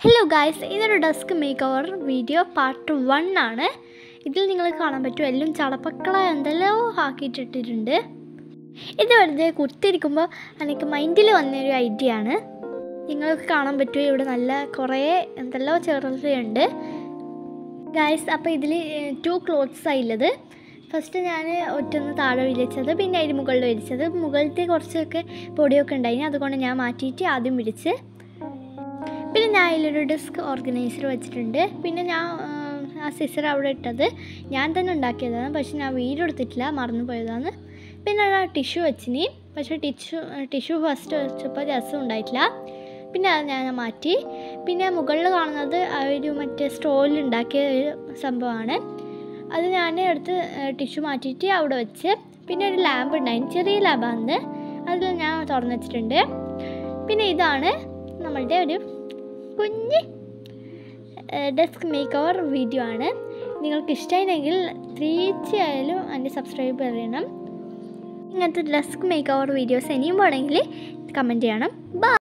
hello guys ഇതൊരു desk make over video part one ആണ് ഇതിൽ നിങ്ങൾ കാണാൻ പറ്റും എല്ലാം ചടപ്പക്കള എന്തെല്ലോ ആക്കിയിട്ടിട്ടുണ്ട് ഇത് വെറുതെ കുത്തിരിക്കുമ്പോൾ എനിക്ക് മൈൻഡിൽ വന്നൊരു ഐഡിയ ആണ് നിങ്ങൾക്ക് കാണാൻ പറ്റുമോ ഇവിടെ നല്ല കുറേ എന്തെല്ലോ ചേർത്തുണ്ട് ഗായ്സ് അപ്പോൾ ഇതിൽ ടു ക്ലോത്ത്സ് ആയുള്ളത് ഫസ്റ്റ് ഞാൻ ഒറ്റൊന്ന് താഴെ വിരിച്ചത് പിന്നെ അതിന് മുകളിൽ വിരിച്ചത് മുകളിലത്തെ കുറച്ചൊക്കെ പൊടിയൊക്കെ ഉണ്ടായിന് അതുകൊണ്ട് ഞാൻ മാറ്റിയിട്ട് ആദ്യം വിരിച്ച് പിന്നെ ഞാൻ അതിലൊരു ഡെസ്ക് ഓർഗനൈസർ വെച്ചിട്ടുണ്ട് പിന്നെ ഞാൻ ആ സിസർ അവിടെ ഇട്ടത് ഞാൻ തന്നെ ഉണ്ടാക്കിയതാണ് പക്ഷെ ഞാൻ വീഡിയോ എടുത്തിട്ടില്ല മറന്നു പോയതാണ് പിന്നെ ആ ടിഷ്യൂ വെച്ചിനി പക്ഷേ ടിഷ്യൂ ടിഷ്യൂ ഫസ്റ്റ് വെച്ചപ്പോൾ രസം ഉണ്ടായിട്ടില്ല പിന്നെ അത് ഞാൻ മാറ്റി പിന്നെ മുകളിൽ കാണുന്നത് ആ ഒരു മറ്റേ സ്റ്റോളിൽ ഉണ്ടാക്കിയ ഒരു സംഭവമാണ് അത് ഞാൻ എടുത്ത് ടിഷ്യൂ മാറ്റിയിട്ട് അവിടെ വെച്ച് പിന്നെ ഒരു ലാമ്പ് ഉണ്ടായിരുന്നു ചെറിയ ലാമ്പാണ് അതിൽ ഞാൻ തുറന്നു വെച്ചിട്ടുണ്ട് പിന്നെ ഇതാണ് നമ്മളുടെ ഒരു കുഞ്ഞ് ഡെസ്ക് മേക്ക് ഓവർ വീഡിയോ ആണ് നിങ്ങൾക്ക് ഇഷ്ടമായിരുന്നെങ്കിൽ തീർച്ചയായാലും എൻ്റെ സബ്സ്ക്രൈബ് ചെയ്യണം ഇങ്ങനത്തെ ഡെസ്ക് മേക്ക് ഓവർ വീഡിയോസ് ഇനിയും വേണമെങ്കിൽ കമൻറ്റ് ചെയ്യണം ബൈ